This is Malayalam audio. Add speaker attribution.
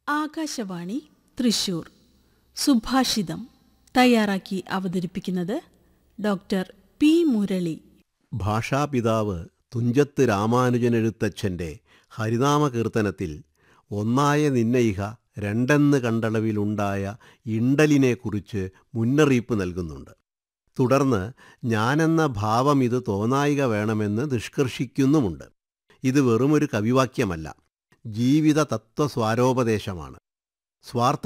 Speaker 1: ആകാശവാണി തൃശൂർ സുഭാഷിതം തയ്യാറാക്കി അവതരിപ്പിക്കുന്നത് ഡോക്ടർ പി മുരളി
Speaker 2: ഭാഷാപിതാവ് തുഞ്ചത്ത് രാമാനുജനെഴുത്തച്ഛൻ്റെ ഹരിനാമകീർത്തനത്തിൽ ഒന്നായ നിന്നയിഹ രണ്ടെന്ന് കണ്ടളവിലുണ്ടായ ഇണ്ടലിനെക്കുറിച്ച് മുന്നറിയിപ്പ് നൽകുന്നുണ്ട് തുടർന്ന് ഞാനെന്ന ഭാവം ഇത് തോന്നായിക വേണമെന്ന് നിഷ്കർഷിക്കുന്നുമുണ്ട് ഇത് വെറുമൊരു കവിവാക്യമല്ല ജീവിത തത്വസ്വാരോപദേശമാണ് സ്വാർത്ഥ